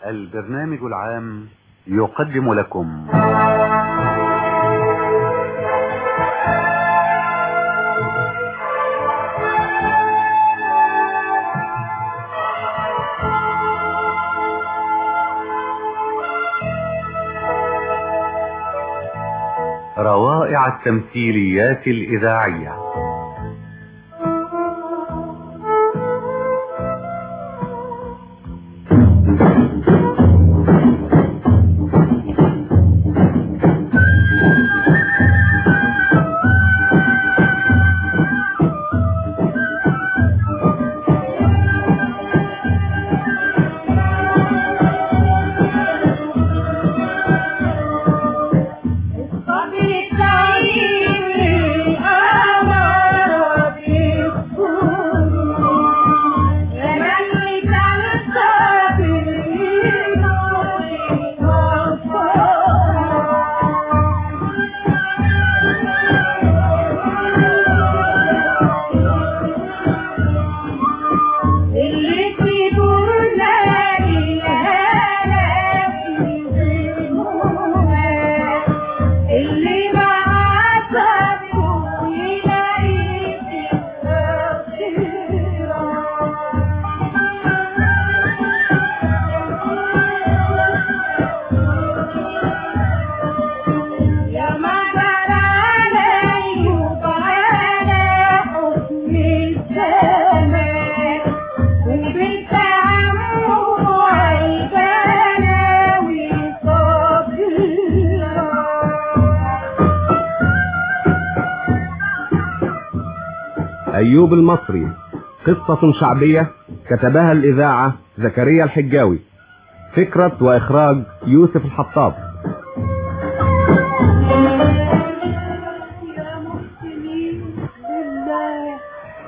البرنامج العام يقدم لكم روائع التمثيليات الإذاعية أيوب المصري قصة شعبية كتبها الإذاعة زكريا الحجاوي فكرة وإخراج يوسف الحطاب يا مسلمين لله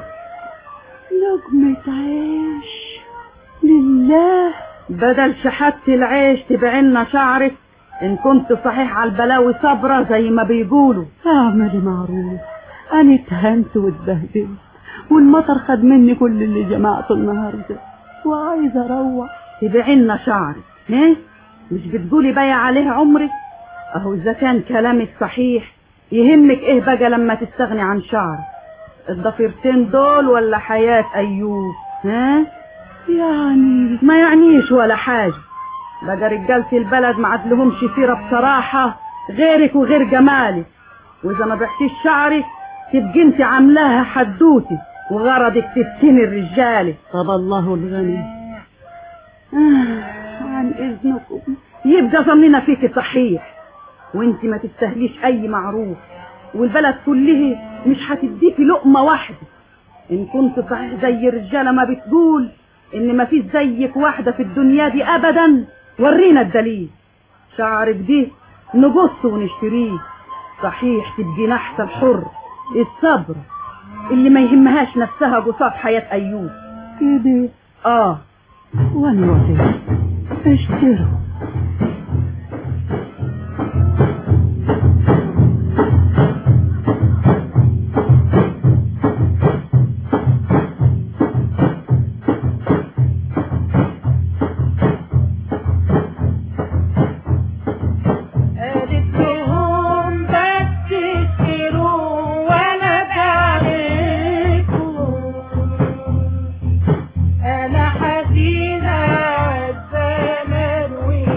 لقمة عيش لله بدل شحات العيش تبعنا شعرك ان كنت صحيح على البلاوي صبرة زي ما بيقولوا اعملي معروف انا اتهنت واتبهدلت والمطر خد مني كل اللي جمعته النهارده وعايزه اروح تبعنا شعرك ايه مش بتقولي بايع عليه عمرك اهو اذا كان كلامك صحيح يهمك ايه بقى لما تستغني عن شعرك الضفيرتين دول ولا حياة ايوب ها يعني ما يعنيش ولا حاجة بقى رجالة البلد ما عدلهمش سيرة بصراحة غيرك وغير جمالك واذا ما بعتيش شعرك تبقي انت عاملاها حدوتي وغرضك تفتني الرجالة طب الله الغني آه عن اذنكم يبقى ظننا فيك صحيح وانت ما تستهليش اي معروف والبلد كله مش هتديكي لقمة واحدة ان كنت صحيح زي الرجالة ما بتقول ان ما فيش زيك واحدة في الدنيا دي ابدا ورينا الدليل شعرك دي نقص ونشتريه صحيح تبقي نحس الحر الصبر اللي ما يهمهاش نفسها قصاد حياة ايوب كده اه وانا وافقت اشتروا قالت لهم بس اشتروا وانا بعليكم انا حزينة الزمن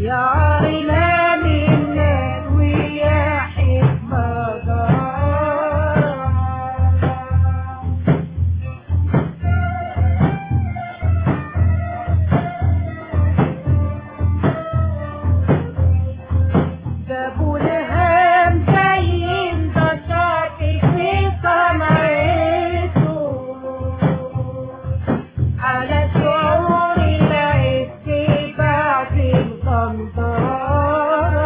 يا عرنا منا ويا حكمة دار جابوا لهم جايين ده شاطر في صنعته على شعور العز بعد الغمضان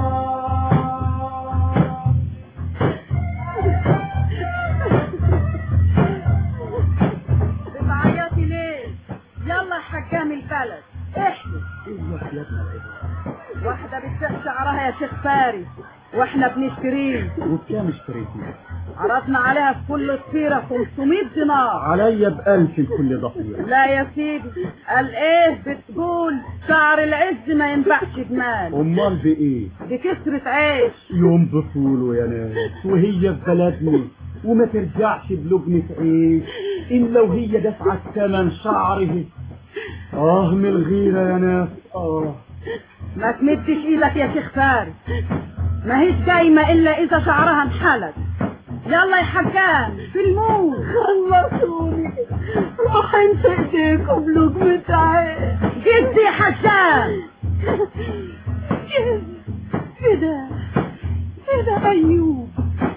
بتعيطي ليه يلا يا حكام البلد احكي واحدة بتسق شعرها يا شيخ فارس واحنا بنشتريه وبكام اشتريتيه؟ عرضنا عليها في كل صفيرة 500 دينار عليا بألف لكل ضفيرة لا يا سيدي قال ايه بتقول شعر العز ما ينفعش بمال أمال بإيه؟ بكسرة عيش يوم بطوله يا ناس وهي في بلدنا وما ترجعش بلبنة عيش إلا وهي دفعة ثمن شعره آه من الغيرة يا ناس آه ما تمدش ايدك يا شيخ فارس ما هيش دايمة الا اذا شعرها انحلت يلا يا حكام في الموت خلصوني روح انت ايديكم لقمة عيش جدي يا حكام كده كده ايوب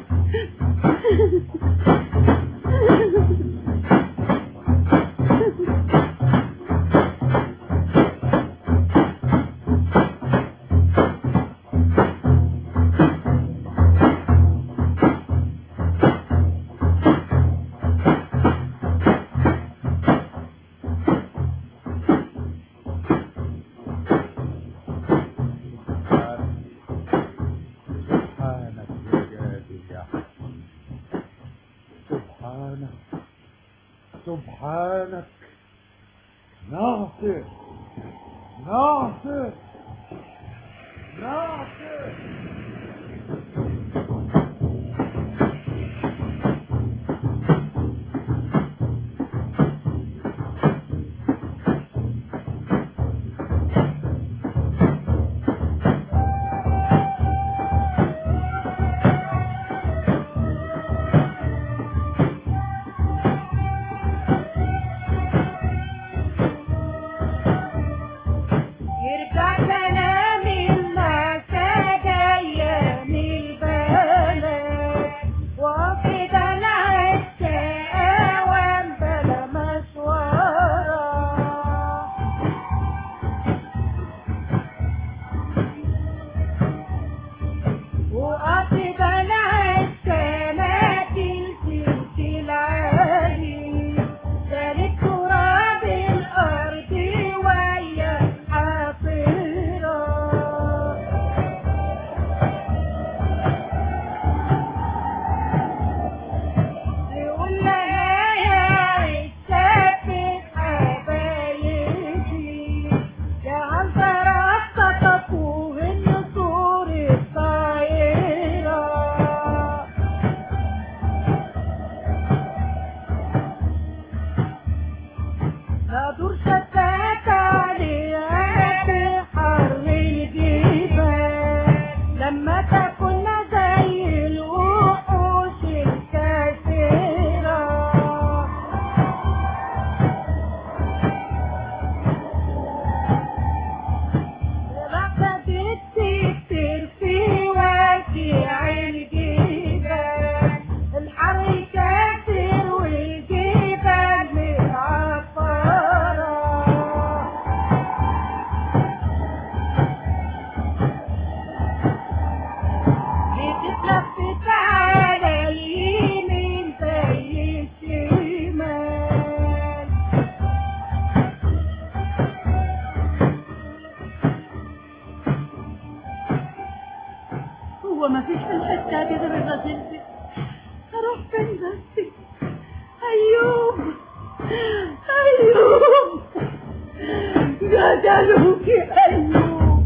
سبحانك يا جادل يا حكيم سبحانك سبحانك ناصر ناصر ناصر يرجع كلام الناس جاية من البلد وفي دلع الشقاوة بلا مشوارة وقضي دلع السنادل في العالي سالت تراب الأرض ويا حافرة يقول لها يا عشاق حبايبي يا عنترة خطفوه النسور الطايرة نادور شتات عليها في حر الجبال لما تكون زي الوحوش الكثيرة رقدت تكتر في وجع الجبال الحر كثير والجبال متعفرة بتتلفت على اليمين زي الشمال هو ما فيش في الحتة دي غير الراجل دي اروح فين بس ايوب ايوب قتلوك يا ايوب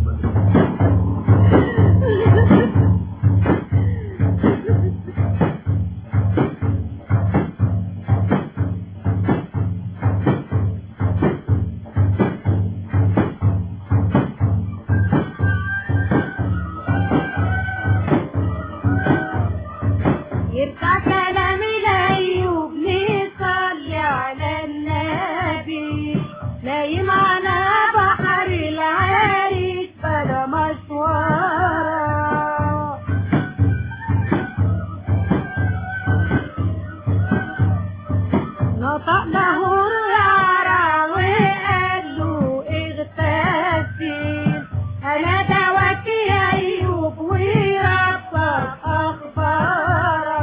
انا دعوت يا ايوب وربك اخبارك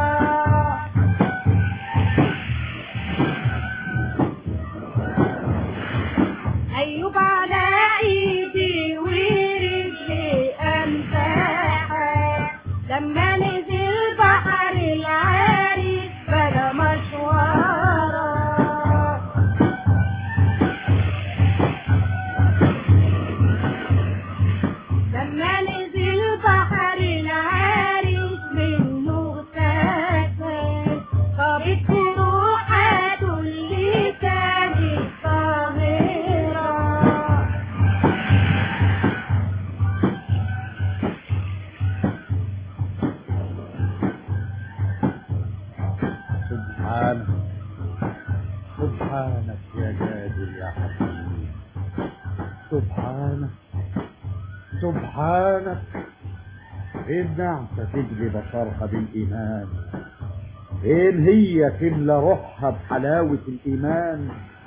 ايوب على ايدي ورجلي امسحها لما نزل بحر العارف بلا مشوارك لما نزل بحر العارف منه سكن طابت روحاته اللي كانت طاهرة سبحانك سبحانك يا قادر يا حكيم سبحانك سبحانك النعمة تجلي بشرها بالإيمان فين هي تملى روحها بحلاوة الإيمان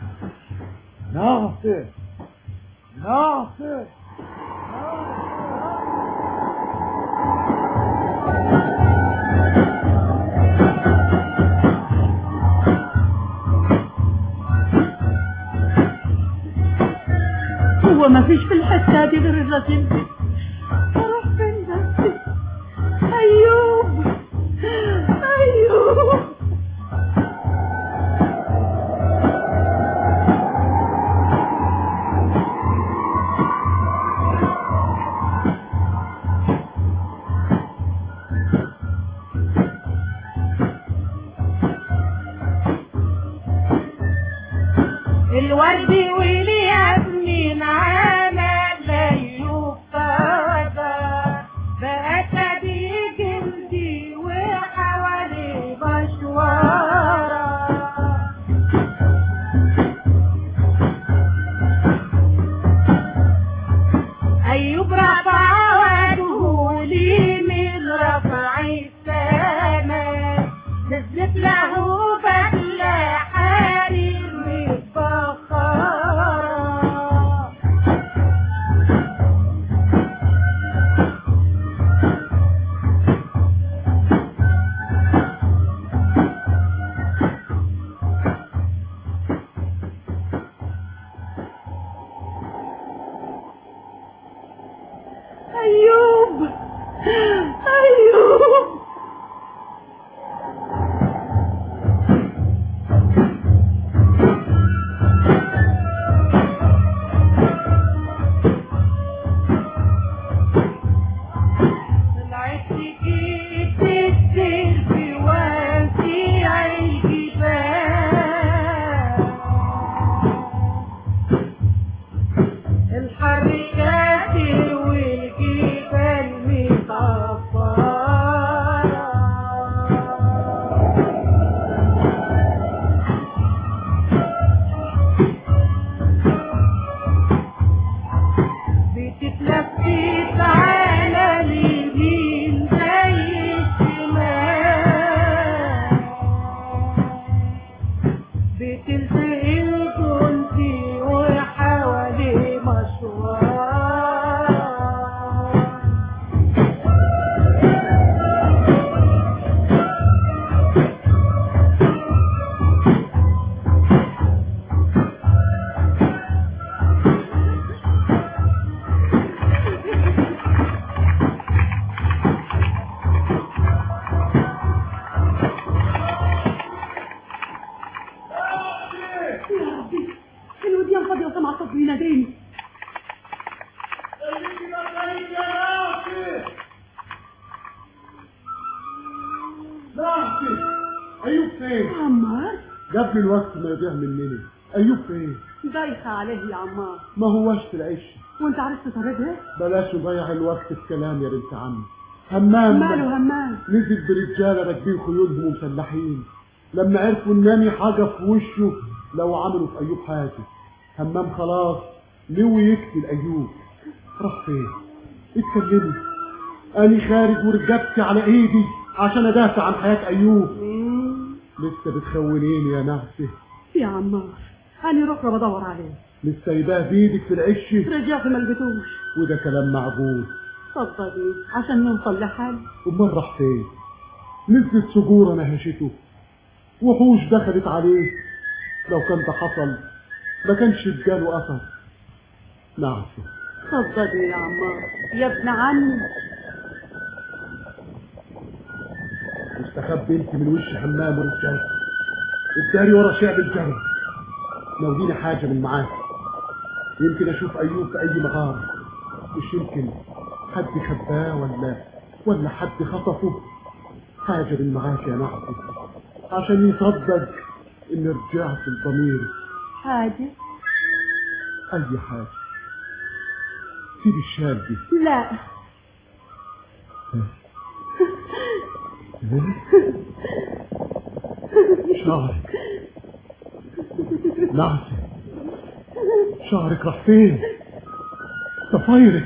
ناصر ناصر هو ما فيش في الحتة دي غير الراجل ده اروح فين بس ايوب ايوب الورد والياسمين عمل ايوب طازة بقت دي جلدي وحوالي مشوارة أيوب رفع وجهه لي من رفع السماء نزلت له بدلة حرير متبخرة ايوب ايوب طلعت جيت السير في واسع الجبال الحر كاتر والجبال مطفرة بتتلفت على اليمين زي الشمال بتلزق الجندي وحواليه مشوار يا ربي الوديان فاضية وسمع صوت بيناديني ناصر أيوب فين؟ عمار قبل الوقت ما يضيع مننا أيوب فين؟ دايخة عليه يا عمار ما هوش في العش وانت عرفت طريقها بلاش نضيع الوقت في كلام يا بنت عمي همام ماله همام نزل برجاله راكبين خيولهم ومسلحين لما عرفوا انني حاجه في وشه لو عملوا في ايوب حاجه همام خلاص نوي يقتل ايوب راح فين اتكلمي اني خارج ورجبتي على ايدي عشان ادافع عن حياه ايوب لسه بتخونيني يا نعسه يا عمار أنا ركرة بدور عليه لسه يباه بيدك في العش رجعت ما لقيتوش وده كلام معقول اتفضلي عشان نوصل لحل امال راح فين نزلت سجورة نهشته وحوش دخلت عليه لو كان ده حصل ما كانش اتجاله اثر نعسه اتفضلي يا عمار يا ابن عمي واستخبي انت من وش حمام ورجال الداري ورا شعب الجبل ناوليني حاجة من معاك يمكن اشوف ايوب في اي مغارة مش يمكن حد خباه ولا ولا حد خطفه حاجة من معاك يا نعسي عشان يصدق اني رجعت لضميري حاجة اي حاجة سيب الشال دي لا شعرك نعسي شعرك راح فين ضفايرك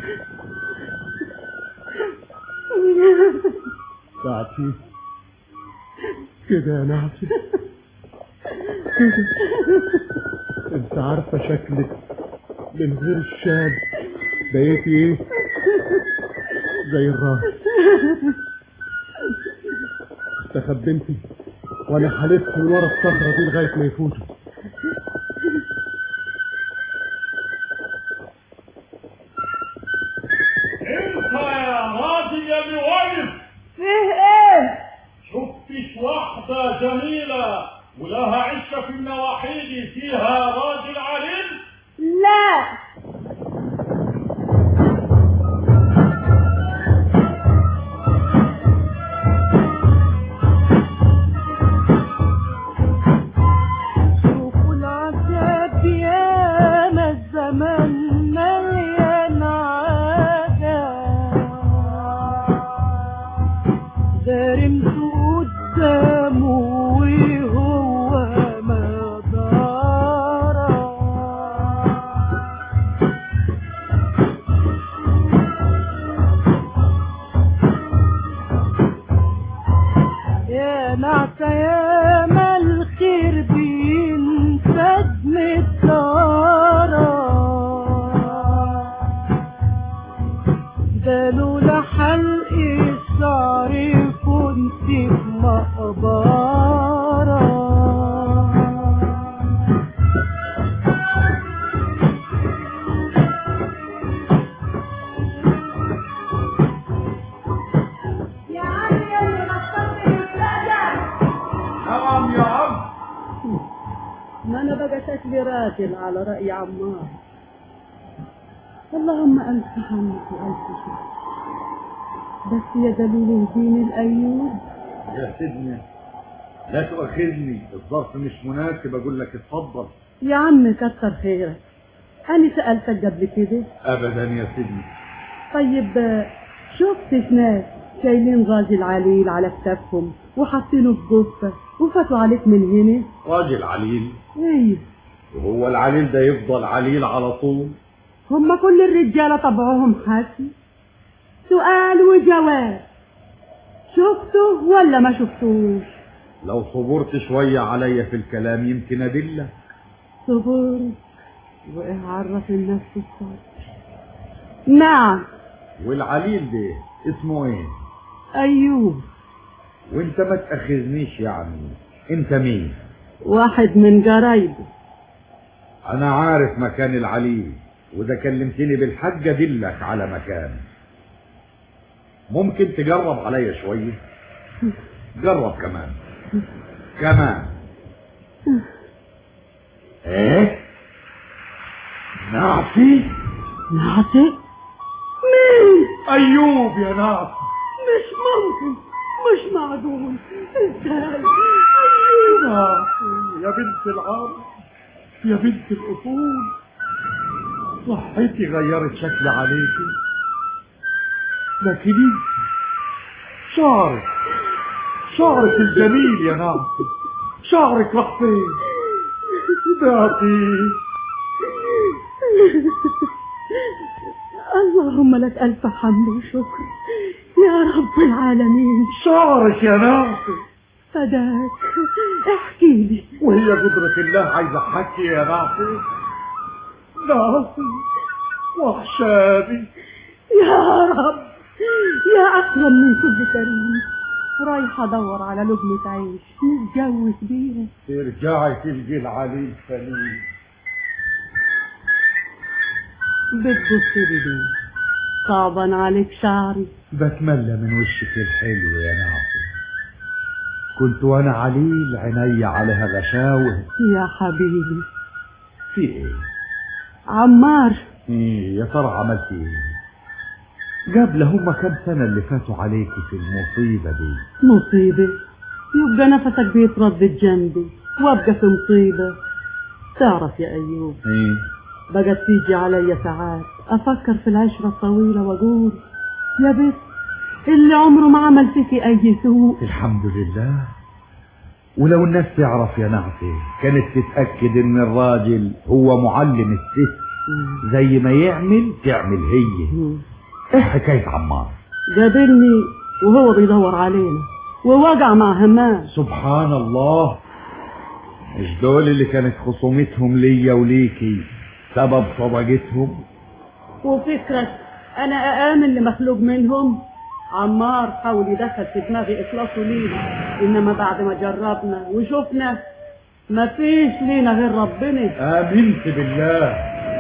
ساعتي كده يا نعسي كده انت عارفة شكلك من غير الشال بقيتي ايه زي الراس استخبنتي وانا حلفت من ورا الصخرة دي لغاية ما يفوتوا انت يا راجل يا اللي واقف فيه ايه شفتش واحدة جميلة ولها عشة في النواحيدي فيها راجل عليل لا شوفوا العجب يا ما الزمن مليان عجب دارمته قدامه وهو ما دارا يا نعسة يا ما الخير بينفد متدارا ده لولا حلق الشعر كنت في مقبرة يا عم يا اللي نصرت البلد نعم يا عم ما انا بقى شكلي راجل على رأي عمار اللهم ألف حمد وألف شكر بس يا دليل الدين الأيوب يا سيدنا لا تؤاخذني الظرف مش مناسب اقول لك اتفضل يا عم كتر خيرك أنا سألتك قبل كده ابدا يا سيدنا طيب آه، شفتش ناس شايلين راجل عليل على كتافهم وحاطينه في جثة وفاتوا عليك من هنا راجل عليل ايوه وهو العليل ده يفضل عليل على طول هما كل الرجالة طبعهم حاسي سؤال وجواب شفته ولا ما شفتوش لو صبرت شوية عليا في الكلام يمكن ادلك صبر وايه عرف النفس الصبر نعم والعليل ده اسمه ايه ايوب وانت ما تاخذنيش يعني انت مين واحد من جرايبه انا عارف مكان العليل واذا كلمتني بالحج ادلك على مكان ممكن تجرب عليا شوية جرب كمان كمان ايه نعسي ناصر مين ايوب يا نعم مش ممكن مش معقول ازاي آه، يا بنت العرب يا بنت الأصول صحتي غيرت شكل عليكي لكن انت شعرك شعرك الجميل يا ناصر شعرك راح فين باقي اللهم لك ألف حمد وشكر يا رب العالمين شعرك يا ناصر فداك احكي لي وهي قدرة الله عايزة حكي يا ناصر ناصر وحشاني يا رب يا أكرم من كل كريم رايحة أدور على لقمة عيش نتجوز بيها ترجعي تلقي العليل سليم بتبص لي ليه صعبا عليك شعري بتملى من وشك الحلو يا ناصر كنت وانا عليل عيني عليها غشاوه يا حبيبي في ايه عمار ايه يا ترى عملت ايه قبل هما كام سنة اللي فاتوا عليكي في المصيبة دي مصيبة يبقى نفسك بيتردد جنبي وابقى في مصيبة تعرف يا أيوب ايه بقت تيجي علي ساعات أفكر في العشرة الطويلة وأقول يا بنت اللي عمره ما عمل فيكي أي سوء الحمد لله ولو الناس تعرف يا نعسي كانت تتأكد ان الراجل هو معلم الست زي ما يعمل تعمل هي ايه حكاية عمار قابلني وهو بيدور علينا ووقع مع همام سبحان الله مش دول اللي كانت خصومتهم ليا وليكي سبب صداقتهم وفكرة أنا أآمن لمخلوق منهم عمار حاول يدخل في دماغي إخلاصه لينا إنما بعد ما جربنا وشفنا ما فيش لينا غير ربنا آمنت بالله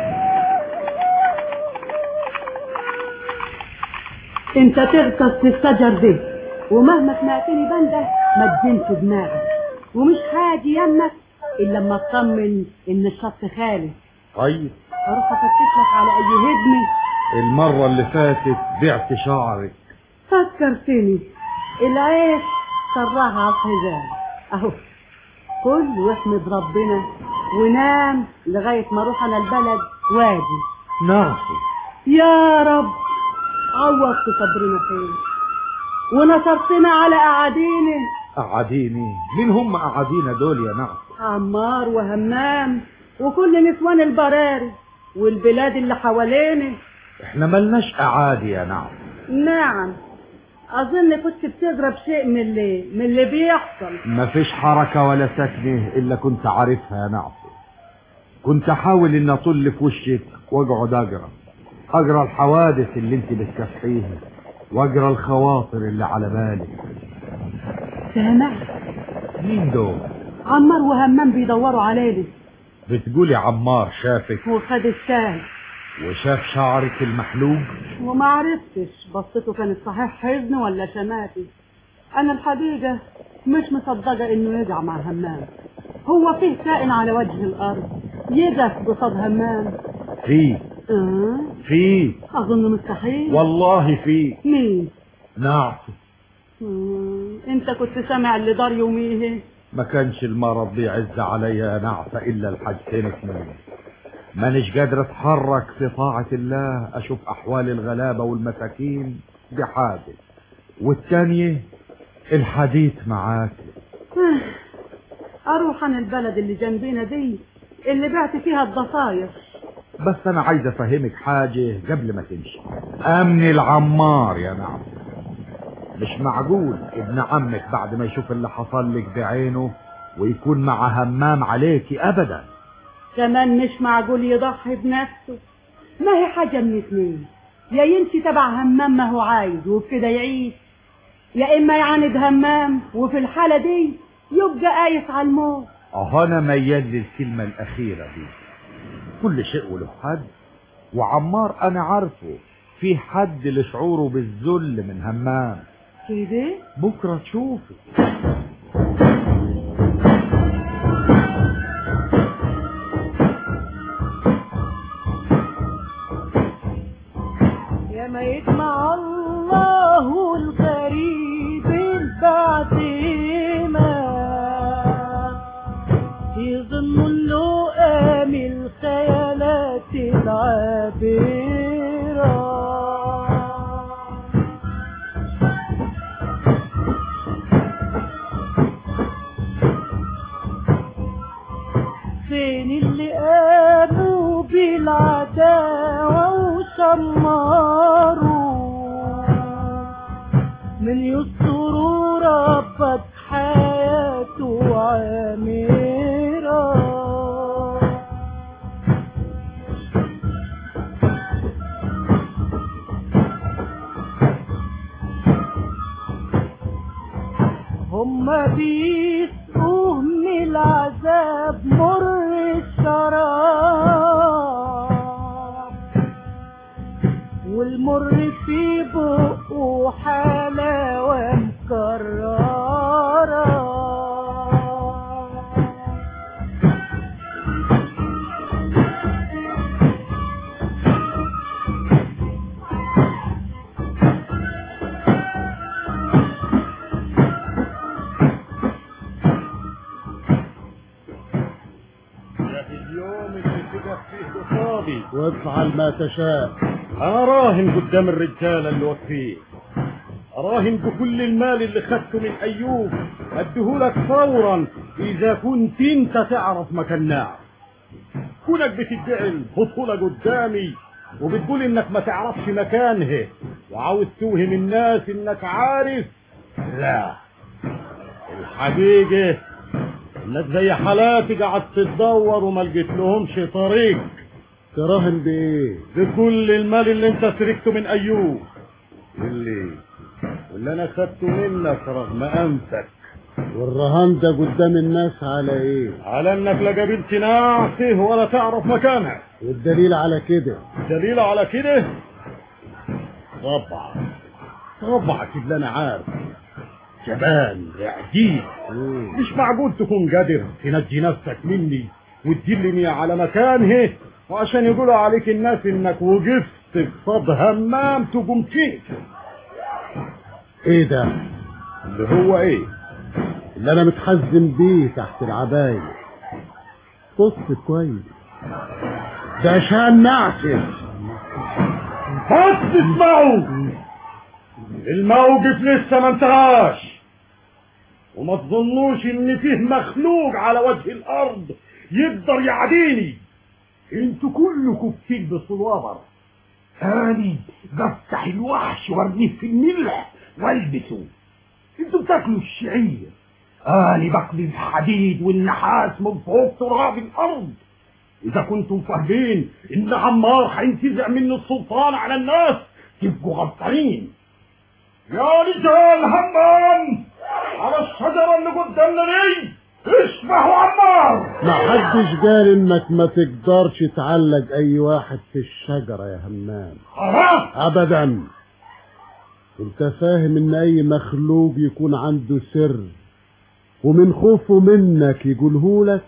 انت تغطس في الشجر ده ومهما سمعتني بنده ما تزنش دماغك ومش هاجي يمك الا لما اطمن ان الشط خالي طيب اروح افتش لك على اي هدمه المرة اللي فاتت بعت شعرك فكرتني العيش سراها على الحزام اهو كل واحمد ربنا ونام لغايه ما اروح انا البلد واجي ناصر يا رب عوضت صبرنا خير ونصرتنا على اعادينا قعديني مين هم قعدينا دول يا ناصر عمار وهمام وكل نسوان البراري والبلاد اللي حوالينا احنا ملناش اعادي يا ناصر نعم اظن كنت بتضرب شيء من اللي من اللي بيحصل مفيش حركة ولا سكنة الا كنت عارفها يا ناصر كنت احاول ان اطل في وشك واقعد اقرا اقرا الحوادث اللي انت بتكفيها واقرا الخواطر اللي على بالك سامع مين دول عمار وهمام بيدوروا علينا بتقولي عمار شافك وخد الشاهد وشاف شعرك المحلوق وما عرفتش بصته كانت صحيح حزن ولا شماتي انا الحقيقة مش مصدقة انه يقع مع همام هو فيه كائن على وجه الارض يقف قصاد همام في اه في اظن مستحيل والله في مين ناصر مم. انت كنت سامع اللي دار يوميه ما كانش المرض بيعز عليا يا نعسة إلا الحاجتين اتنين مانيش قادر اتحرك في طاعة الله أشوف أحوال الغلابة والمساكين دي حاجة والتانية الحديث معاك اروح انا البلد اللي جنبينا دي اللي بعت فيها الضفاير بس أنا عايز أفهمك حاجة قبل ما تمشي أمن العمار يا نعسة مش معقول ابن عمك بعد ما يشوف اللي حصل لك بعينه ويكون مع همام عليكي أبدا كمان مش معقول يضحي بنفسه ما هي حاجة من اتنين يا يمشي تبع همام ما هو عايز وبكده يعيش يا اما يعاند همام وفي الحالة دي يبقى قايس على الموت أهو أنا ميال للكلمة الأخيرة دي كل شيء وله حد وعمار أنا عارفه في حد لشعوره بالذل من همام كده بكرة تشوفي يا ما يجمع الله الغريب بعد ما يظن اللؤام الخيالات العابرة فين اللي قاموا بالعداوة وشمروا هما بيسقوه من العذاب مر الشراب والمر في بقه حلاوة مكررة اليوم اللي تقف فيه قصادي وافعل ما تشاء اراهن قدام الرجاله اللي واقفين اراهن بكل المال اللي خدته من ايوب اديهولك فورا اذا كنت انت تعرف مكان نعم كونك بتدعي البطوله قدامي وبتقول انك ما تعرفش مكانها وعاوز توهم الناس انك عارف لا الحقيقه انك زي حالاتي قعدت تدور وما لقيت لهمش طريق تراهن بايه بكل المال اللي انت سرقته من ايوب اللي واللي انا خدته منك رغم انفك والرهان ده قدام الناس على ايه على انك لا قابلت نعسه ولا تعرف مكانها والدليل على كده دليل على كده طبعا طبعا اللي انا عارف جبان عجيب مش معقول تكون قادر تنجي نفسك مني وتدلني على مكانه وعشان يقولوا عليك الناس انك وقفت قصاد همام تقوم فيك ايه ده اللي هو ايه اللي انا متحزن بيه تحت العباية بص كويس ده شان نعسف بس اسمعوا الموقف لسه ما انتهاش وما تظنوش ان فيه مخلوق على وجه الارض يقدر يعديني انتوا كلكم بتلبسوا الوبر اني بفتح الوحش وارميه في الملح والبسه انتوا بتاكلوا الشعير اني بقضي الحديد والنحاس من فوق تراب الارض اذا كنتم فاهمين ان عمار هينتزع منه السلطان على الناس تبقوا غلطانين يا رجال همام على الشجرة اللي قدامنا دي اشبهوا عمار ما حدش قال انك ما تقدرش تعلق اي واحد في الشجرة يا همام خلاص ابدا انت فاهم ان اي مخلوق يكون عنده سر ومن خوفه منك يقولهولك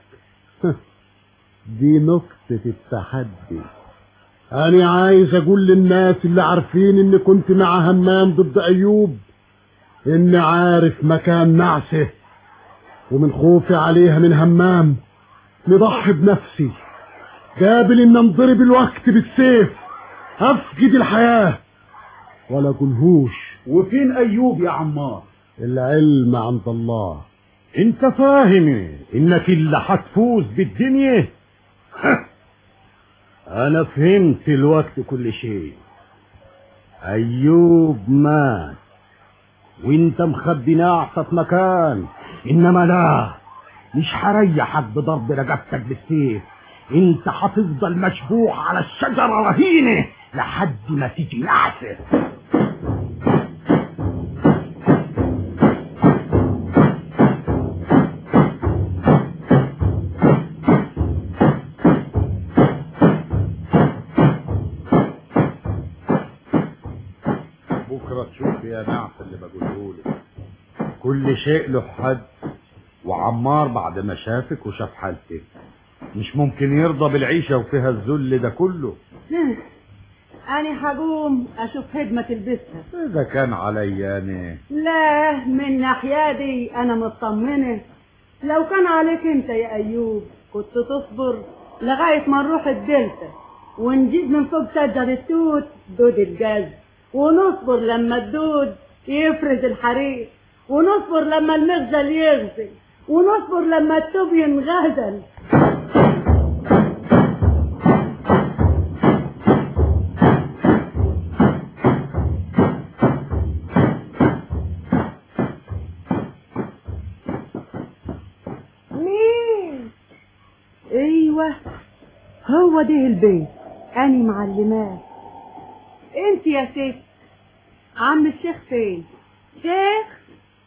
دي نقطة التحدي انا عايز اقول للناس اللي عارفين ان كنت مع همام ضد ايوب اني عارف مكان نعسه ومن خوفي عليها من همام نضحي بنفسي قابل ان انضرب الوقت بالسيف افقد الحياة ولا قلهوش وفين ايوب يا عمار العلم عند الله انت فاهم انك اللي هتفوز بالدنيا انا فهمت الوقت كل شيء ايوب مات وانت مخبي نعسة في مكان انما لا مش هريحك بضرب رقبتك بالسيف انت هتفضل مشبوح على الشجرة رهينة لحد ما تيجي نعسة بكرة تشوف يا نعس اللي بقوله لك كل شيء له حد وعمار بعد ما شافك وشاف حالتك مش ممكن يرضى بالعيشة وفيها الذل ده كله أنا هقوم أشوف خدمة تلبسها إذا كان عليا أنا لا من ناحية دي أنا مطمنة لو كان عليك أنت يا أيوب كنت تصبر لغاية ما نروح الدلتا ونجيب من فوق شجر التوت دود الجاز ونصبر لما الدود يفرز الحريق ونصبر لما المغزل يغزل ونصبر لما التوب ينغزل مين ايوه هو ده البيت اني معلماه انت يا ست عم الشيخ فين شيخ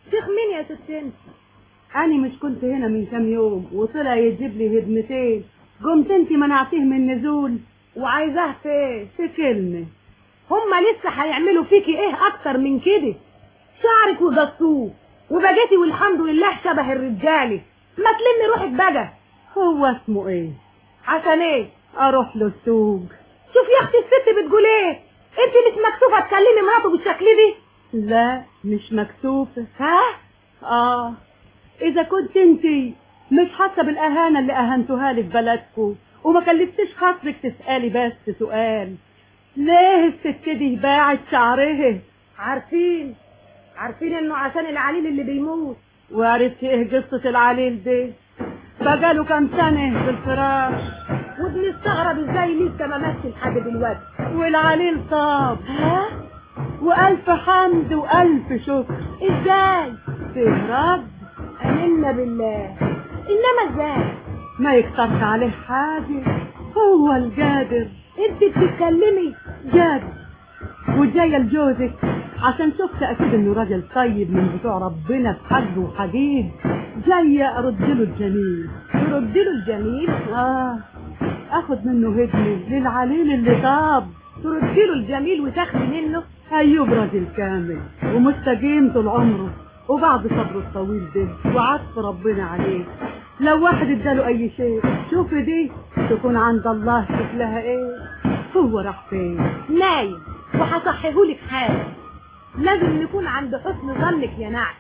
شيخ مين يا ست انت أنا مش كنت هنا من كام يوم وطلع يجيب لي هدمتين قمت انت منعتيه من النزول وعايزاه في في كلمة هما لسه هيعملوا فيكي ايه اكتر من كده شعرك وجصوه وبقيتي والحمد لله شبه الرجالي ما تلمي روحك بقى هو اسمه ايه عشان ايه اروح له السوق شوف يا اختي الست بتقول ايه انت مش مكسوفه تكلمي مراته بالشكل دي لا مش مكسوفة ها اه اذا كنت انت مش حاسة بالاهانة اللي اهنتوها لي في بلدكم وما كلفتش خاطرك تسألي بس سؤال ليه الست دي باعت شعرها عارفين عارفين انه عشان العليل اللي بيموت وعرفتي ايه قصة العليل دي بقاله كام سنة في الفراش وبنستغرب ازاي لسه ما ماتش لحد دلوقتي والعليل طاب ها والف حمد والف شكر ازاي فيه رب امنا بالله انما ازاي ما يقترش عليه حاجة هو القادر انت بتتكلمي جاد وجاية لجوزك عشان شفت اكيد انه راجل طيب من بتوع ربنا في حج وحديد جاية ارد له الجميل ترد له الجميل اه اخد منه هدمة للعليل اللي طاب ترد له الجميل وتاخدي منه ايوب راجل كامل ومستقيم طول عمره وبعد صبره الطويل ده وعطف ربنا عليه لو واحد اداله اي شيء شوفي دي تكون عند الله شكلها ايه هو راح فين نايم وهصحيهولك حالا لازم نكون عند حسن ظنك يا نعم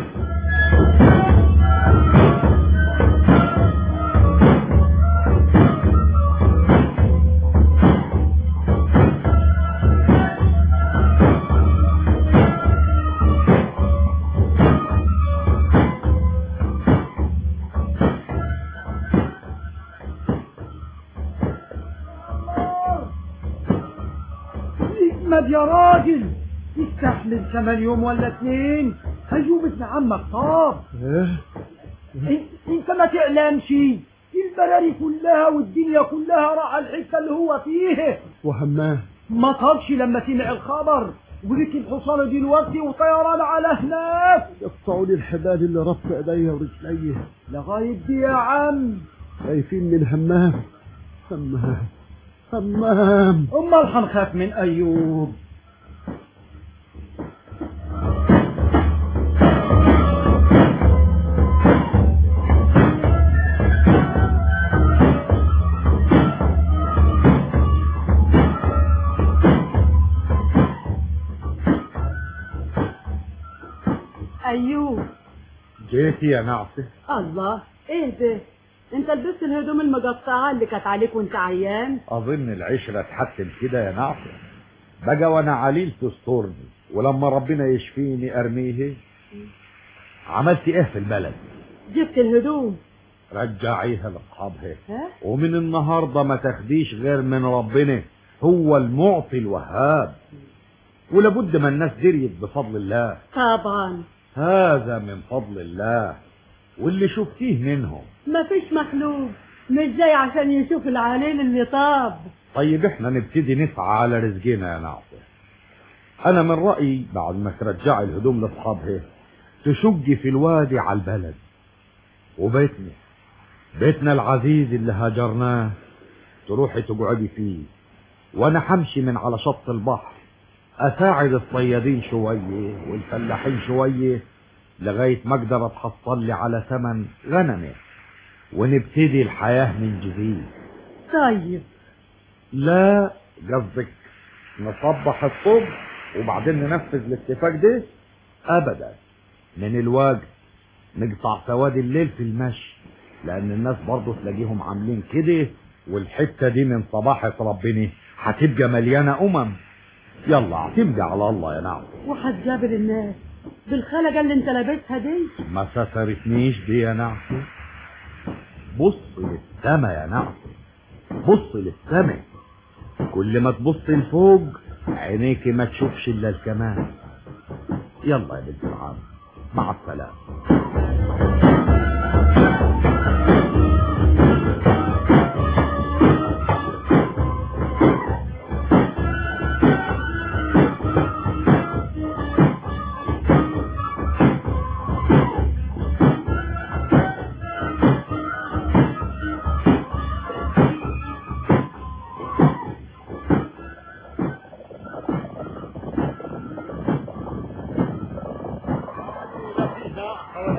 اجمد يا راجل تستحمل كمان يوم ولا اتنين هيوم ابن عمك طاب إن- انت ما تعلمش البلاري كلها والدنيا كلها راح الحته اللي هو فيها وهماه ما طارش لما سمع الخبر وركب حصانه دلوقتي وطيران على هناك يقطعوا لي الحبال اللي ربط ايديا ورجليا لغايه دي يا عم خايفين من همام همام همام امال هنخاف من ايوب ايوب جيتي يا نعسة الله ايه ده انت لبست الهدوم المقطعة اللي كانت عليك وانت عيان اظن العشرة تحتم كده يا نعسة بقى وانا عليل تسترني ولما ربنا يشفيني ارميه عملت ايه في البلد جبت الهدوم رجعيها لاصحابها ها ومن النهاردة ما تاخديش غير من ربنا هو المعطي الوهاب ولابد ما الناس دريت بفضل الله طبعا هذا من فضل الله واللي شفتيه منهم ما فيش مخلوق مش جاي عشان يشوف العليل اللي طاب طيب احنا نبتدي نسعى على رزقنا يا ناصر انا من رأيي بعد ما ترجعي الهدوم لاصحابها تشجي في الوادي على البلد وبيتنا بيتنا العزيز اللي هاجرناه تروحي تقعدي فيه وانا حمشي من على شط البحر اساعد الصيادين شوية والفلاحين شوية لغاية ما اقدر اتحصل لي على ثمن غنمي ونبتدي الحياة من جديد طيب لا قصدك نصبح الصبح وبعدين ننفذ الاتفاق ده ابدا من الواجب نقطع سواد الليل في المشي لان الناس برضه تلاقيهم عاملين كده والحته دي من صباحة ربنا هتبقى مليانه امم يلا اعتمدي على الله يا نعم وهتجابر الناس بالخلقة اللي انت لابسها دي ما سترتنيش دي يا نعم بص للسما يا نعم بص للسما كل ما تبص لفوق عينيك ما تشوفش الا الكمال يلا يا بنت العم مع السلامه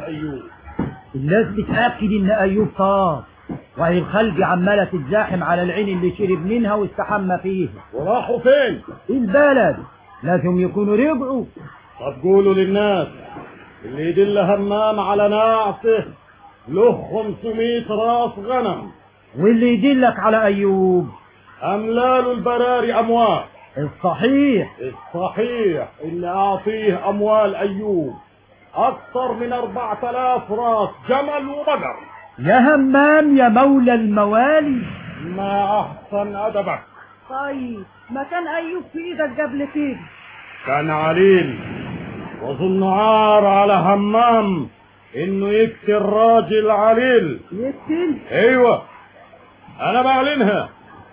ايوب الناس بتأكد ان ايوب طار وهي الخلق عمالة تتزاحم على العين اللي شرب منها واستحمى فيها وراحوا فين البلد لازم يكونوا رجعوا طب قولوا للناس اللي يدل همام على ناعسه له 500 راس غنم واللي يدلك على ايوب املال البراري اموال الصحيح الصحيح اللي اعطيه اموال ايوب اكثر من 4000 راس جمل وبقر يا همام يا مولى الموالي ما احسن ادبك طيب ما كان ايوب في ايدك قبل كده كان عليل وظن عار على همام انه يقتل راجل عليل يقتل ايوه انا بعلنها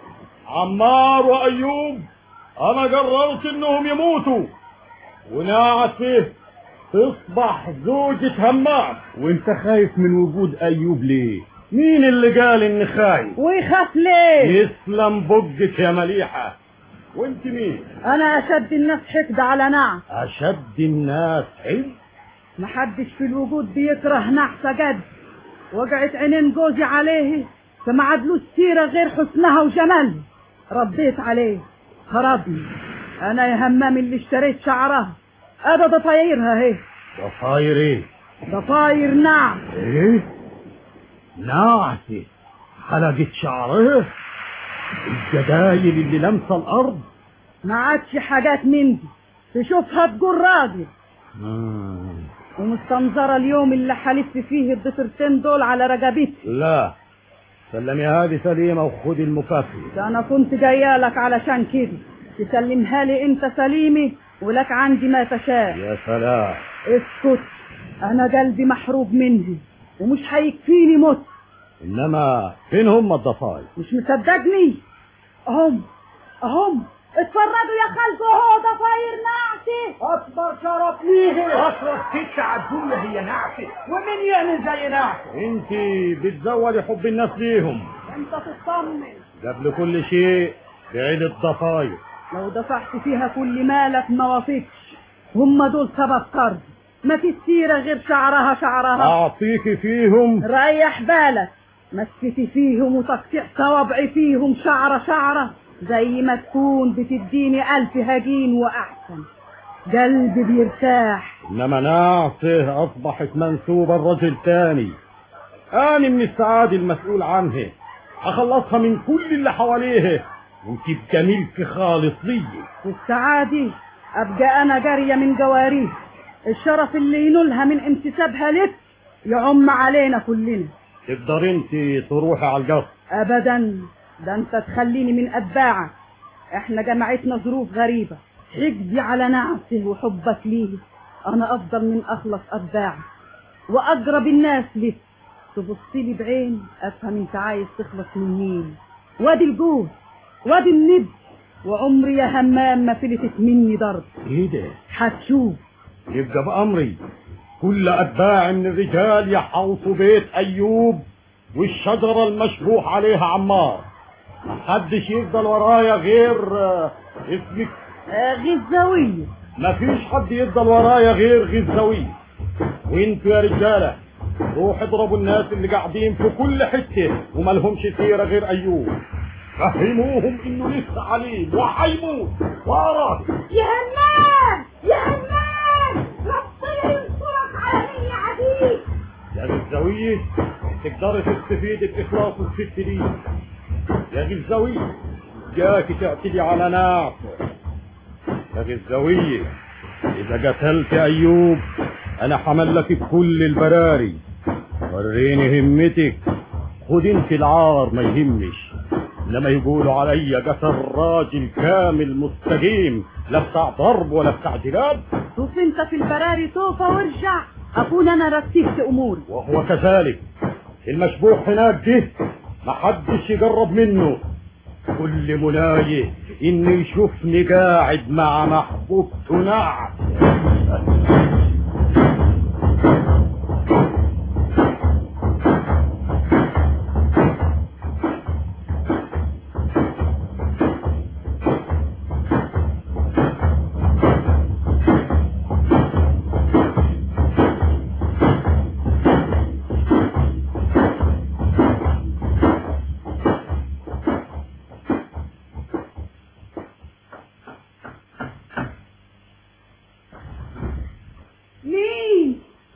عمار وايوب انا قررت انهم يموتوا وناعسه تصبح زوجة همام وانت خايف من وجود ايوب ليه مين اللي قال اني خايف ويخاف ليه يسلم بقك يا مليحة وانت مين انا اشد الناس حقد على نعم اشد الناس حلم محدش في الوجود بيكره نحسة جد وقعت عينين جوزي عليه فما عدلوش سيرة غير حسنها وجمالها رديت عليه خربني انا يا همام اللي اشتريت شعرها ابدا ضفايرها اهي ضفاير ايه ضفاير نعم ايه ناعسة حلقت شعرها الجدايل اللي لمسة الارض ما عادش حاجات من دي تشوفها تقول راجل مم. ومستنظرة اليوم اللي حلفت فيه الضفرتين دول على رقبتي لا سلمي هذه سليمة وخدي المكافأة ده انا كنت جايه لك علشان كده تسلمها لي انت سليمي ولك عندي ما تشاء يا سلام اسكت انا قلبي محروق منه ومش هيكفيني موت انما فين هم الضفاير مش مصدقني اهم اهم اتفرجوا يا خالكو اهو ضفاير نعسي اكبر شرف ليه اشرف ست عالدنيا هي نعسة ومين يعمل زي نعسة انت بتزودي حب الناس ليهم انت تطمن قبل كل شيء بعيد الضفاير لو دفعت فيها كل مالك ما وافقش هم دول سبب قرض ما في السيرة غير شعرها شعرها اعطيكي فيهم ريح بالك مسكتي فيهم وتقطيع صوابعي فيهم شعرة شعرة زي ما تكون بتديني ألف هجين وأحسن قلبي بيرتاح انما ناعسه اصبحت منسوبة لرجل تاني انا من السعادة المسؤول عنها اخلصها من كل اللي حواليها وتبقى ملك خالص لي والسعادة أبقى أنا جارية من جواريه الشرف اللي ينولها من انتسابها لك يعم علينا كلنا تقدر انت تروحي على القصر أبدا ده أنت تخليني من أتباعك إحنا جمعتنا ظروف غريبة حقدي على نعسه وحبك ليه أنا أفضل من أخلص أتباعك وأقرب الناس لك تبصلي بعين أفهم أنت عايز تخلص من مين وادي الجوز وادي النب وعمري يا همام ما فلتت مني ضرب ايه ده هتشوف يبقى بأمري كل أتباع من الرجال يحوطوا بيت أيوب والشجرة المشبوح عليها عمار محدش يفضل ورايا غير آه، اسمك آه، غزاوية مفيش حد يفضل ورايا غير غزاوية وانتوا يا رجالة روح اضربوا الناس اللي قاعدين في كل حتة ومالهمش سيرة غير أيوب فهموهم انه لسه عليم وحيموت وراك يا همام يا همام ربنا ينصرك على مين يا عديد يا غزاوية تقدر تستفيد بإخلاص الست دي يا غزاوية جاك تعتدي على ناصر يا غزاوية إذا قتلت أيوب أنا حمل لك كل البراري وريني همتك خد انت العار ما يهمش انما يقولوا علي قتل راجل كامل مستقيم لا بتاع ضرب ولا بتاع جلاد شوف انت في البراري توفى وارجع اكون انا رتبت اموري وهو كذلك المشبوح هناك ده محدش يقرب منه كل مناية انه يشوفني قاعد مع محبوبته نعم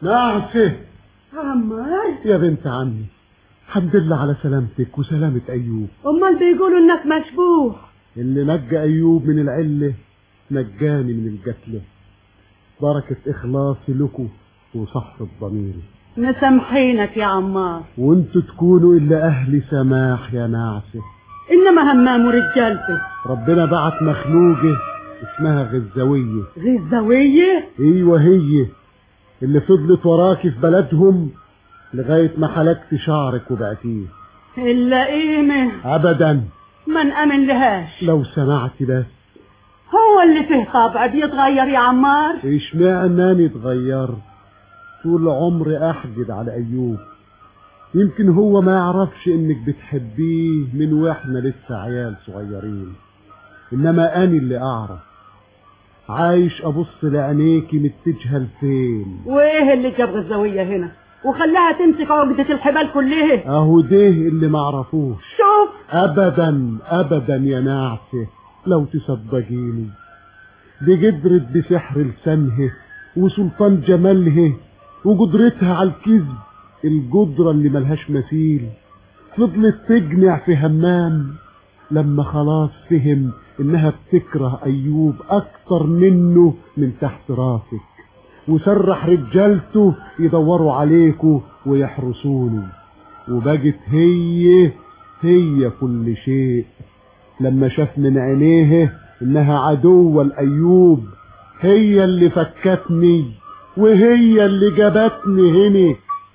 نعسه عمار يا بنت عمي الحمد لله على سلامتك وسلامة أيوب امال بيقولوا انك مشبوه اللي نجى أيوب من العلة نجاني من القتلة بركة إخلاصي لكم وصحة ضميري مسامحينك يا عمار وانتوا تكونوا إلا أهل سماح يا ناعسة انما همام ورجالته ربنا بعت مخلوقة اسمها غزاوية غزاوية ايوه هي اللي فضلت وراكي في بلدهم لغاية ما حلقت شعرك وبعتيه اللئيمة ابدا ما نأمن لهاش لو سمعتي بس هو اللي فيه طابع بيتغير يا عمار اشمعنى اني اتغيرت طول عمري احقد على ايوب يمكن هو ما يعرفش انك بتحبيه من واحنا لسه عيال صغيرين انما اني اللي اعرف عايش ابص لعينيكي متجهه لفين وايه اللي جاب غزاوية هنا وخلاها تمسك عقدة الحبال كلها اهو ده اللي ما اعرفوش شوف ابدا ابدا يا نعسه لو تصدقيني دي قدرت بسحر لسانها وسلطان جمالها وقدرتها على الكذب القدرة اللي ملهاش مثيل فضلت تجمع في همام لما خلاص فهم انها بتكره ايوب اكتر منه من تحت راسك وسرح رجالته يدوروا عليكوا ويحرسوني وبقت هي هي كل شيء لما شاف من عينيه انها عدوة الايوب هي اللي فكتني وهي اللي جابتني هنا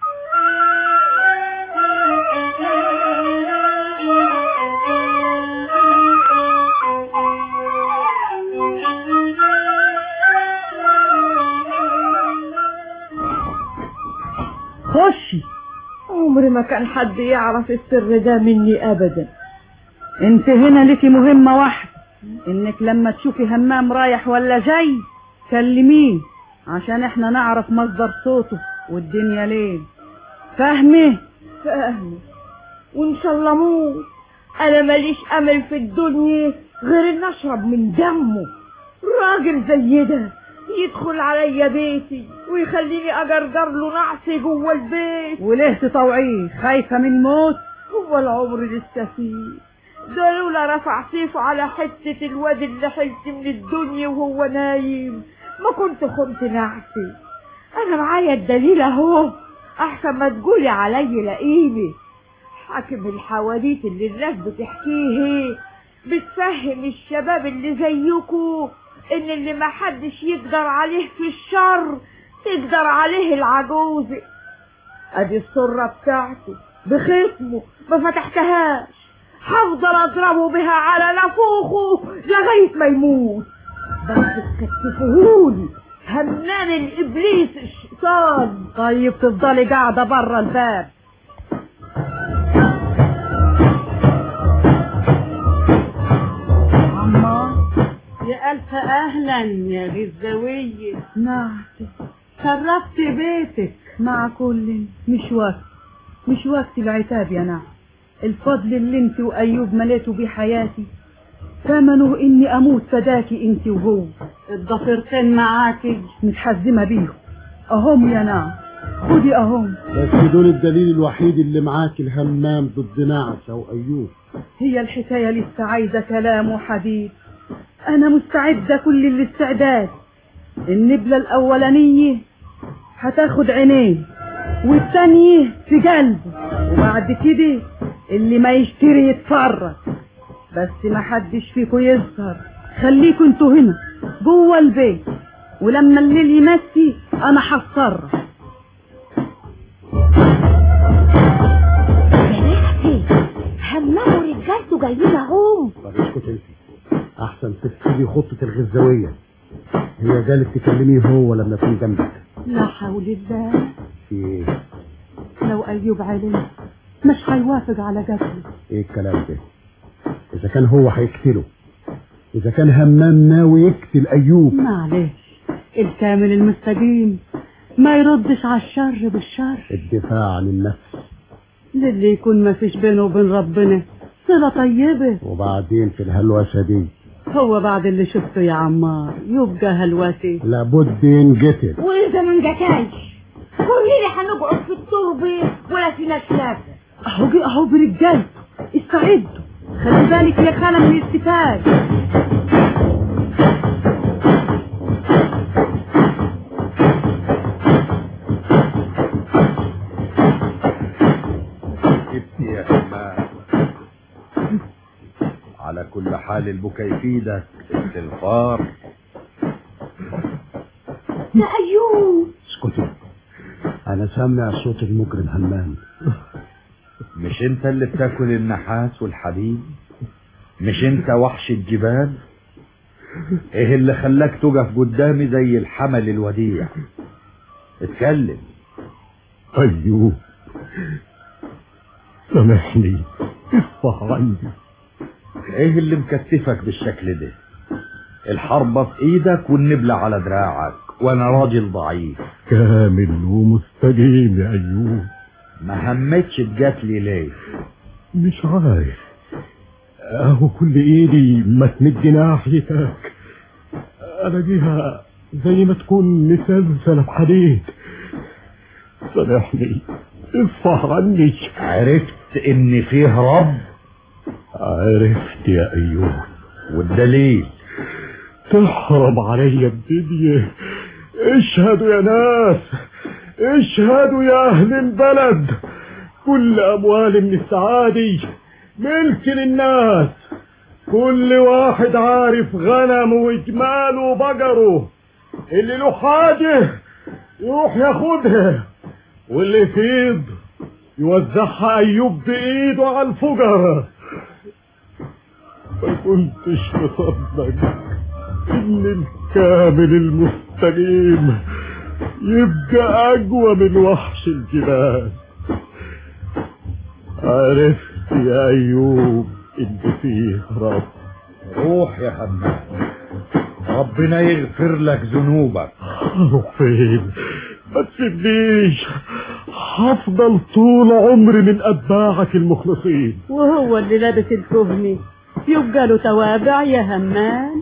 خشي عمري ما كان حد يعرف السر ده مني ابدا انت هنا ليكي مهمة واحدة انك لما تشوفي همام رايح ولا جاي كلميه عشان احنا نعرف مصدر صوته والدنيا ليه فاهمه فاهمة وان شاء الله موت انا ماليش امل في الدنيا غير ان اشرب من دمه راجل زي ده يدخل عليا بيتي ويخليني اجرجر له نعسي جوه البيت وليه تطوعيه خايفة من موت هو العمر لسه فيه ده لولا رفع سيفه على حتة الواد اللي حلت من الدنيا وهو نايم ما كنت خنت نعسي انا معايا الدليل اهو احسن ما تقولي علي لاقيني حاكم الحواديت اللي الناس بتحكيه بتفهم الشباب اللي زيكو ان اللي ما حدش يقدر عليه في الشر تقدر عليه العجوزة ادي السرة بتاعته بختمه ما فتحتهاش هفضل اضربه بها على نافوخه لغاية ما يموت بس تكتفهولي همام الابليس الشيطان طيب تفضلي قاعدة برا الباب عمار يا ألف أهلا يا غزاوية نعم شرفت بيتك مع كل مش وقت مش وقت العتاب يا نعم الفضل اللي انت وايوب مليتوا بيه حياتي ثمنه اني اموت فداكي انت وهو الضفيرتين معاكي متحزمه بيهم اهم يا نعم خدي اهم بس دول الدليل الوحيد اللي معاك الهمام ضد نعسة وأيوب هي الحكايه لسه عايزه كلام وحديث انا مستعده كل الاستعداد النبله الاولانيه هتاخد عينيه والتانية في قلبه وبعد كده اللي ما يشتري يتفرج بس ما حدش فيكم يظهر خليكوا انتوا هنا جوه البيت ولما الليل يمسي انا هتصرف يا همام ورجالته جايين اهم طب اسكت انت احسن تكتبي خطة الغزاوية هي قالت تكلميه هو لما يكون جنبك لا حول الله في ايه لو أيوب عليه مش هيوافق على قتله ايه الكلام ده اذا كان هو هيقتله اذا كان همام ناوي يقتل ايوب معلش الكامل المستقيم ما يردش على الشر بالشر الدفاع عن النفس للي يكون ما فيش بينه وبين ربنا صلة طيبة وبعدين في الهلوسة دي هو بعد اللي شفته يا عمار يبقى هلوتي لابد ينقتل واذا ما انجتاش كلنا هنقعد في التربة ولا فينا شافة اهو جه اهو برجالته استعدوا خلي بالك يا خالة من الستاج جبت يا همام على كل حال البكا يفيدك استغفار يا أيوب اسكتوا انا سامع صوت المجرم همام مش انت اللي بتاكل النحاس والحديد مش انت وحش الجبال ايه اللي خلاك تقف قدامي زي الحمل الوديع اتكلم أيوب سامحني اصفح عني ايه اللي مكتفك بالشكل ده الحربة في ايدك والنبلة على دراعك وانا راجل ضعيف كامل ومستقيم يا أيوب ما همتش تجاتلي ليه مش عارف اهو كل ايدي ما تمد ناحيتك الاقيها زي ما تكون مسلسلة بحديد سامحني اصفح عني عرفت ان فيه رب عرفت يا ايوب والدليل تحرم علي الدنيا اشهدوا يا ناس اشهدوا يا اهل البلد كل اموال من السعادة ملك للناس كل واحد عارف غنمه وجماله وبقره اللي له حاجة يروح ياخدها واللي يفيض يوزعها ايوب بايده على الفقراء ما كنتش مصدق ان الكامل المستقيم يبقى اقوى من وحش الجبال عرفت يا ايوب ان فيه رب روح يا همام ربنا يغفر لك ذنوبك اروح فين ما تسيبنيش هفضل طول عمري من اتباعك المخلصين وهو اللي لابس الكهني يبقى له توابع يا همام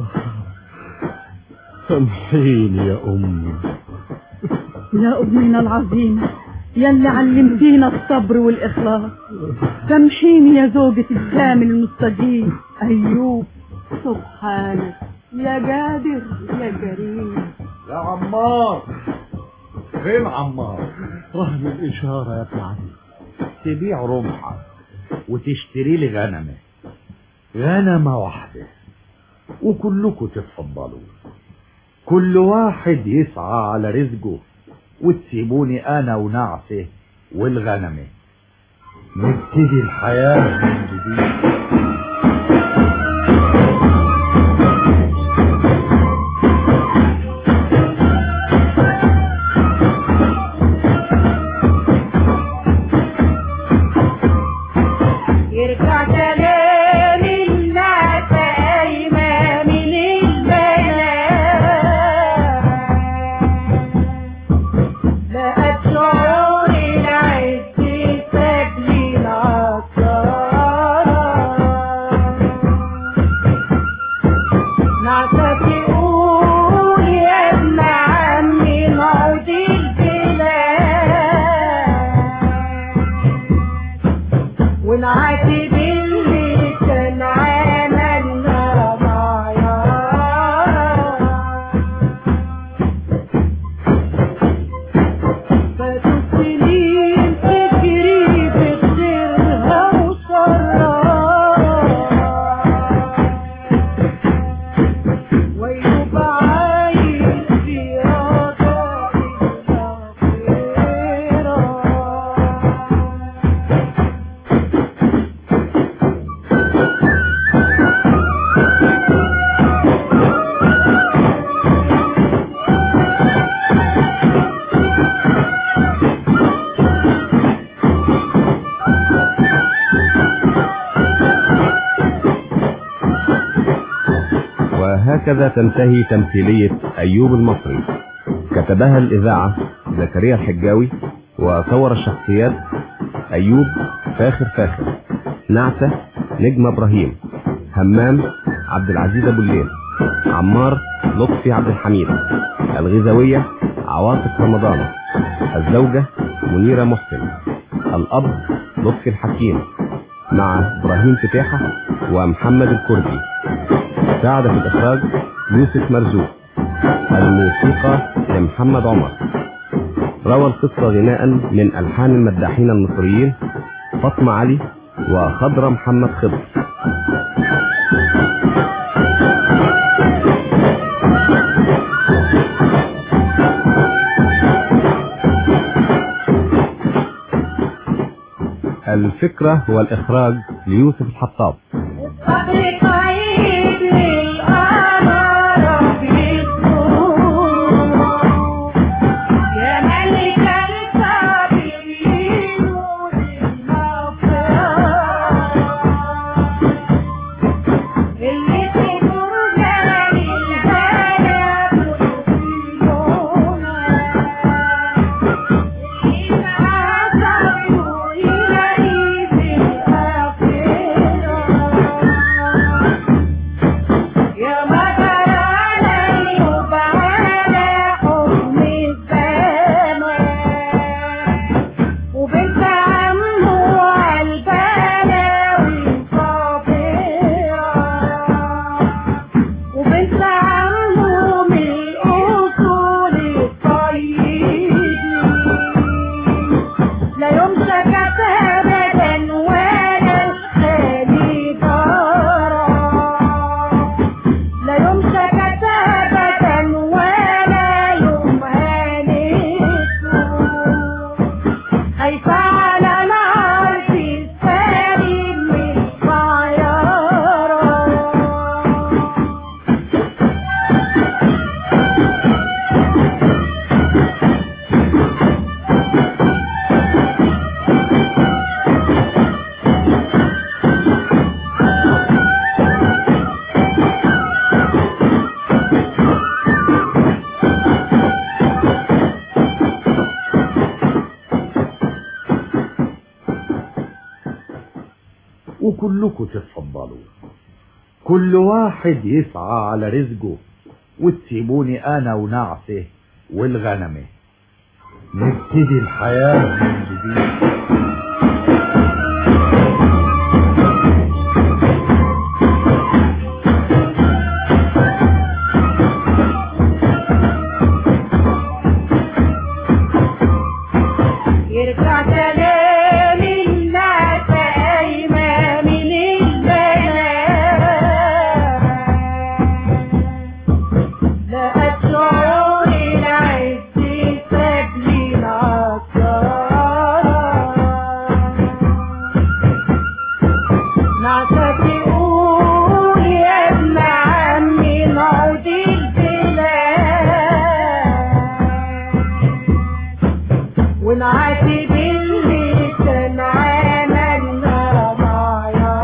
سامحيني يا امي يا أمنا العظيمة يا اللي علمتينا الصبر والإخلاص سامحيني يا زوجة الكامل المستجيب أيوب سبحانك يا قادر يا كريم يا عمار فين عمار رهن الاشاره يا ابن علي تبيع رمحك وتشتري لي غنمة غنمة واحدة وكلكم تتفضلوا كل واحد يسعى على رزقه وتسيبوني انا ونعسه والغنمة نبتدي الحياة من جديد يرجع سلام الناس قايمة من البنات بقت شعور العز سبل العطار نعسى تقول يا ابن عمي نعود البلاد ونعاتب اللي كان عملنا معايا فاتوا سنين تجري بخيرها وشرها ويبقى عايش في رضا الآخرة وهكذا تنتهي تمثيلية أيوب المصري كتبها الإذاعة زكريا الحجاوي وصور الشخصيات أيوب فاخر فاخر نعسة نجمة إبراهيم همام عبد العزيز أبو الليل عمار لطفي عبد الحميد الغذوية عواطف رمضان الزوجة منيرة محسن الأب لطفي الحكيم مع إبراهيم فتاحة ومحمد الكردي ساعد في الإخراج يوسف مرزوق الموسيقى لمحمد عمر روى القصة غناء من ألحان المداحين المصريين فاطمة علي وخضرة محمد خضر الفكرة والإخراج ليوسف الحطاب وكلكم تتفضلوا كل واحد يسعى على رزقه وتسيبوني انا ونعسه والغنمه نبتدي الحياة من جديد يرجع كلام الناس قايمة من البنات لقت شعور العز سبل العطارة نعسة تقول يا ابن عمي نعود البلاد ونعاتب اللي كان عملنا معايا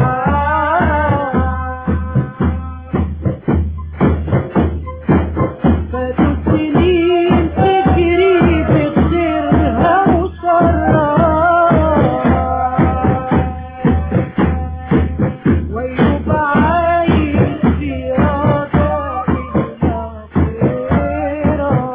فاتوا سنين تجري بخيرها وشرها ويبقى عايش في رضا الآخرة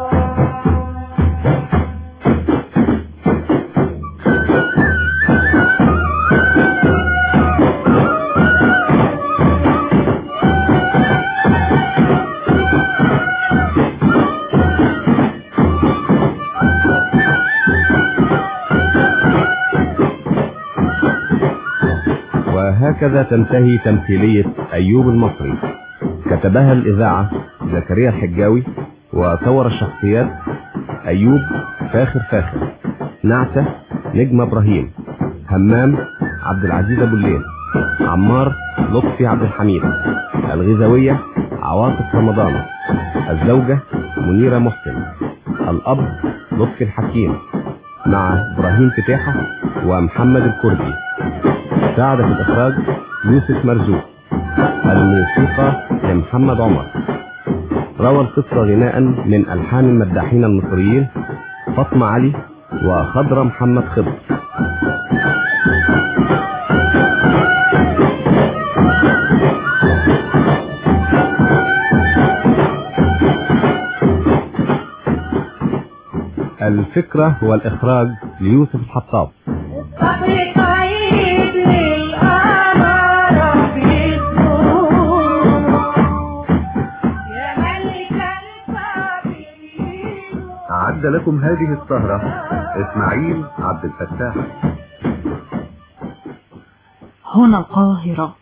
وهكذا تنتهي تمثيلية أيوب المصري كتبها الإذاعة زكريا الحجاوي وصور الشخصيات أيوب فاخر فاخر نعسة نجم إبراهيم همام عبد العزيز أبو الليل عمار لطفي عبد الحميد الغزاوية عواطف رمضان الزوجة منيرة محسن الأب لطفي الحكيم مع إبراهيم فتاحة ومحمد الكردي ساعد في الإخراج يوسف مرزوق الموسيقى لمحمد عمر روى القصة غناء من ألحان المداحين المصريين فاطمة علي وخضرة محمد خضر الفكرة والإخراج ليوسف الحطاب أعد لكم هذه السهرة إسماعيل عبد الفتاح هنا القاهرة